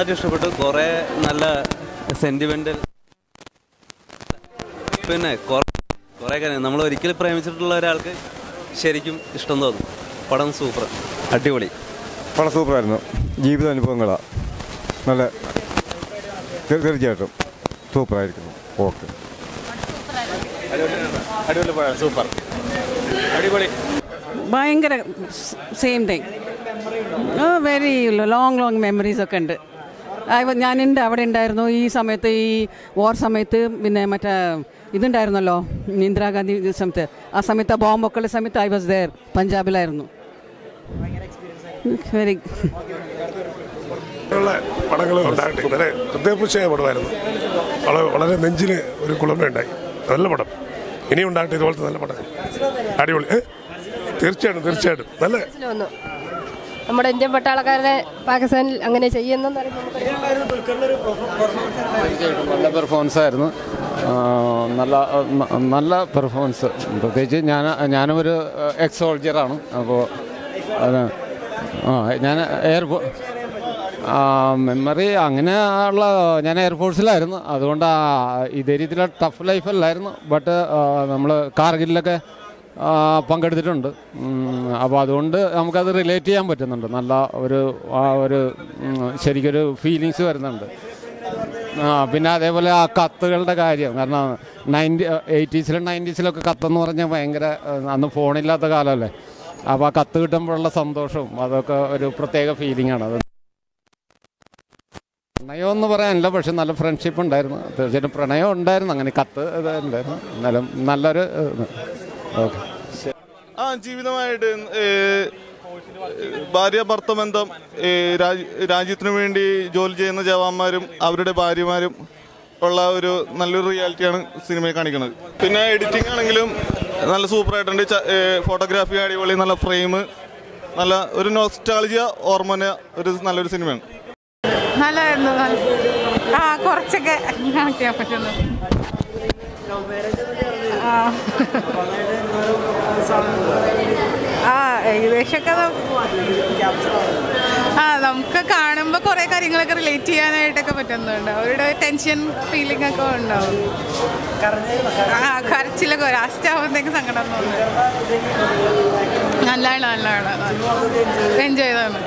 ഭയങ്കരമായിട്ട് ഇഷ്ടപ്പെട്ടു കുറേ നല്ല സെൻറ്റിമെൻ്റൽ പിന്നെ കുറേ കുറേ കാര്യം നമ്മൾ ഒരിക്കലും പ്രേമിച്ചിട്ടുള്ള ഒരാൾക്ക് ശരിക്കും ഇഷ്ടം തോന്നും പടം സൂപ്പർ അടിപൊളി വളരെ സൂപ്പറായിരുന്നു ജീവിതാനുഭവങ്ങളാണ് നല്ല തീർ- തീർച്ചയായിട്ടും സൂപ്പറായിരിക്കുന്നു ഓക്കെ അടിപൊളി പടം സൂപ്പർ അടിപൊളി ഭയങ്കര same thing very long long memories ഒക്കെ ഉണ്ട് ആ, ഞാനുണ്ട് അവിടെ ഉണ്ടായിരുന്നു ഈ സമയത്ത് ഈ വാർ സമയത്ത് പിന്നെ മറ്റേ ഇതുണ്ടായിരുന്നല്ലോ ഇന്ദിരാഗാന്ധി ഇത് സമയത്ത് ആ സമയത്ത് ആ ബോംബൊക്കെ ഉള്ള സമയത്ത് ഐ വാസ് ദയർ പഞ്ചാബിലായിരുന്നു വെരി ഉള്ള പടങ്ങൾ ഉണ്ടാകട്ടെ വളരെ ഹൃദയപുഷ്യായ പടമായിരുന്നു വളരെ വളരെ നെഞ്ചിന് ഒരു കുളിർമയുണ്ടായി നല്ല പടം ഇനിയും ഉണ്ടാകട്ടെ ഇതുപോലത്തെ നല്ല പടം അടിപൊളി ഏ? തീർച്ചയായിട്ടും തീർച്ചയായിട്ടും നല്ല വന്നു നമ്മുടെ ഇന്ത്യൻ പട്ടാളക്കാരെ പാകിസ്ഥാനിൽ അങ്ങനെ ചെയ്യുന്ന നല്ല പെർഫോമൻസ് ആയിരുന്നു ആ, നല്ല ന- നല്ല പെർഫോമൻസ് പ്രത്യേകിച്ച് ഞാൻ ഞാനും ഒരു എക്സ് സോൾജറാണ് അപ്പോൾ അത് ആ ഞാൻ എയർപോ മെമ്മറി അങ്ങനെ ഉള്ള ഞാൻ എയർഫോഴ്സിലായിരുന്നു അതുകൊണ്ട് ആ ഇതേ രീതിയിലുള്ള ടഫ് ലൈഫ് അല്ലായിരുന്നു ബട്ട് നമ്മൾ കാർഗിലൊക്കെ ആ, പങ്കെടുത്തിട്ടുണ്ട് അപ്പോൾ അതുകൊണ്ട് നമുക്കത് റിലേറ്റ് ചെയ്യാൻ പറ്റുന്നുണ്ട് നല്ല ഒരു ആ ഒരു ഉം, ശരിക്കൊരു ഫീലിങ്സ് വരുന്നുണ്ട് ആ പിന്നെ അതേപോലെ ആ കത്തുകളുടെ കാര്യം കാരണം നയൻറ്റി എയ്റ്റീസിലും നയൻറ്റീസിലൊക്കെ കത്തെന്ന് പറഞ്ഞാൽ ഭയങ്കര ഏഹ്, അന്ന് ഫോണില്ലാത്ത കാലമല്ലേ അപ്പോൾ ആ കത്ത് കിട്ടുമ്പോഴുള്ള സന്തോഷവും അതൊക്കെ ഒരു പ്രത്യേക ഫീലിംഗ് ആണ് അത് പ്രണയം എന്ന് പറയാനില്ല പക്ഷെ നല്ല ഫ്രണ്ട്ഷിപ്പ് ഉണ്ടായിരുന്നു തീർച്ചയായിട്ടും പ്രണയം ഉണ്ടായിരുന്നു അങ്ങനെ കത്ത് ഇത് ഉണ്ടായിരുന്നു എന്നാലും നല്ലൊരു ഓക്കെ ആ ജീവിതമായിട്ട് ഏഹ്, ഭാര്യ ഭർത്ത ബന്ധം ഏഹ്, രാജ്- രാജ്യത്തിനു വേണ്ടി ജോലി ചെയ്യുന്ന ജവാന്മാരും അവരുടെ ഭാര്യമാരും ഉള്ള ഒരു നല്ലൊരു റിയാലിറ്റിയാണ് സിനിമയിൽ കാണിക്കുന്നത് പിന്നെ എഡിറ്റിംഗ് ആണെങ്കിലും നല്ല സൂപ്പർ ആയിട്ടുണ്ട് ഫോട്ടോഗ്രാഫി അടിപൊളി നല്ല ഫ്രെയിം നല്ല ഒരു നോസ്റ്റാളജിയ ഓർമ്മന ഒരു നല്ലൊരു സിനിമയാണ് നല്ലതായിരുന്നു ആ കുറച്ചൊക്കെ കാണിക്കാൻ പറ്റുന്നു ആ. ആ ഏകദേശമൊക്കെ ന- ആ നമുക്ക് കാണുമ്പോൾ കുറേ കാര്യങ്ങളൊക്കെ റിലേറ്റ് ചെയ്യാനായിട്ടൊക്കെ പറ്റുന്നുണ്ട് അവരുടെ ടെൻഷൻ ഫീലിംഗ് ഒക്കെ ഉണ്ടാവും ആ കരച്ചിലൊക്കെ ലാസ്റ്റ് ആവുമ്പോഴത്തേക്ക് സങ്കടം തോന്നുന്നു നല്ലതാണ് നല്ലതാണ് എൻജോയ് ചെയ്താണ്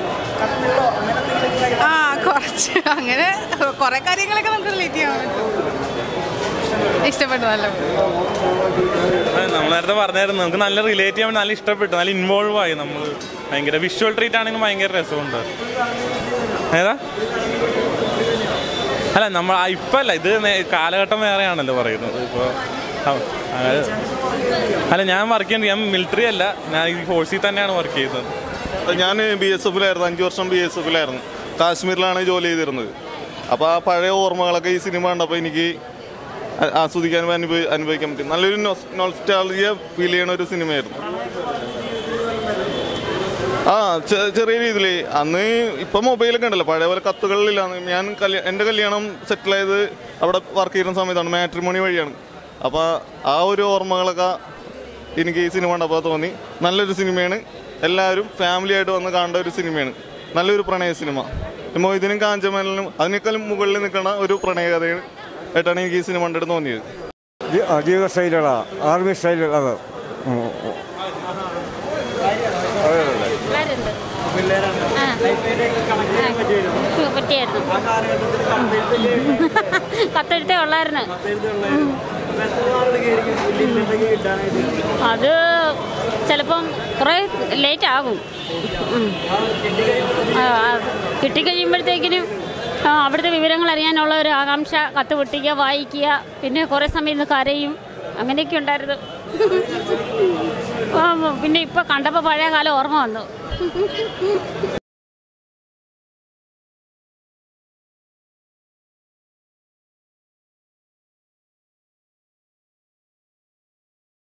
ആ കുറച്ച് അങ്ങനെ കുറെ കാര്യങ്ങളൊക്കെ നമുക്ക് റിലേറ്റ് ചെയ്യാൻ പറ്റും ഇഷ്ടപ്പെട്ടു നല്ല നമ്മൾ നേരത്തെ പറഞ്ഞായിരുന്നു നമുക്ക് നല്ല റിലേറ്റ് ചെയ്യാൻ നല്ല ഇഷ്ടപ്പെട്ടു നല്ല ഇൻവോൾവ് ആയി നമ്മൾ ഭയങ്കര വിഷ്വൽ ട്രീറ്റ് ആണെങ്കിൽ ഭയങ്കര രസമുണ്ട് ഏതാ അല്ല നമ്മൾ ഇപ്പം അല്ല ഇത് നേ- കാലഘട്ടം വേറെയാണല്ലോ പറയുന്നത് ഇപ്പോൾ അല്ല ഞാൻ വർക്ക് ചെയ്യുന്നത് ഞാൻ മിലിറ്ററി അല്ല ഞാൻ ഈ ഫോഴ്സിൽ തന്നെയാണ് വർക്ക് ചെയ്യുന്നത് ഞാൻ ബി എസ് എഫിലായിരുന്നു അഞ്ച് വർഷം ബി എസ് എഫിലായിരുന്നു കാശ്മീരിലാണ് ജോലി ചെയ്തിരുന്നത് അപ്പോൾ ആ പഴയ ഓർമ്മകളൊക്കെ ഈ സിനിമ കണ്ടപ്പോൾ എനിക്ക് ആ- ആസ്വദിക്കാനും അനുഭവി അനുഭവിക്കാൻ പറ്റും നല്ലൊരു നോസ്റ്റാളജിയ ഫീൽ ചെയ്യണ ഒരു സിനിമയായിരുന്നു ആ ചെ- ചെറിയ രീതിയിൽ അന്ന് ഇപ്പം മൊബൈലൊക്കെ ഉണ്ടല്ലോ പഴയ പോലെ കത്തുകളിലില്ല ഞാൻ കല്യാ എൻ്റെ കല്യാണം സെറ്റിലായത് അവിടെ വർക്ക് ചെയ്യുന്ന സമയത്താണ് മാട്രിമോണി വഴിയാണ് അപ്പോൾ ആ ഒരു ഓർമ്മകളൊക്കെ എനിക്ക് ഈ സിനിമ കണ്ടപ്പോൾ തോന്നി നല്ലൊരു സിനിമയാണ് എല്ലാവരും ഫാമിലി ആയിട്ട് വന്ന് കാണേണ്ട ഒരു സിനിമയാണ് നല്ലൊരു പ്രണയ സിനിമ മൊയ്തീനും കാഞ്ചമേലിനും അതിനേക്കാളും മുകളിൽ നിൽക്കുന്ന ഒരു പ്രണയകഥയാണ് ആയിട്ടാണ് എനിക്ക് ഈ സിനിമ കണ്ടിട്ട് തോന്നിയത് ജീ- ആ, ജീവിത സ്റ്റൈലുകളാ ആർമി സ്റ്റൈൽ അത് ഉം, ഉം. പറ്റിയായിരുന്നു കത്തെഴുത്തേ ഉള്ളായിരുന്നു അത് ചിലപ്പം കുറേ ലേറ്റ് ആകും ഉം. ആ, ആ, കിട്ടിക്കഴിയുമ്പോഴത്തേക്കിനും ആ, അവിടുത്തെ വിവരങ്ങൾ അറിയാനുള്ള ഒരു ആകാംക്ഷ കത്ത് പൊട്ടിക്കുക വായിക്കുക പിന്നെ കുറേ സമയം ഇന്ന് കരയും അങ്ങനെയൊക്കെ ഉണ്ടായിരുന്നു ആ, പിന്നെ ഇപ്പം കണ്ടപ്പോൾ പഴയ കാലം ഓർമ്മ വന്നു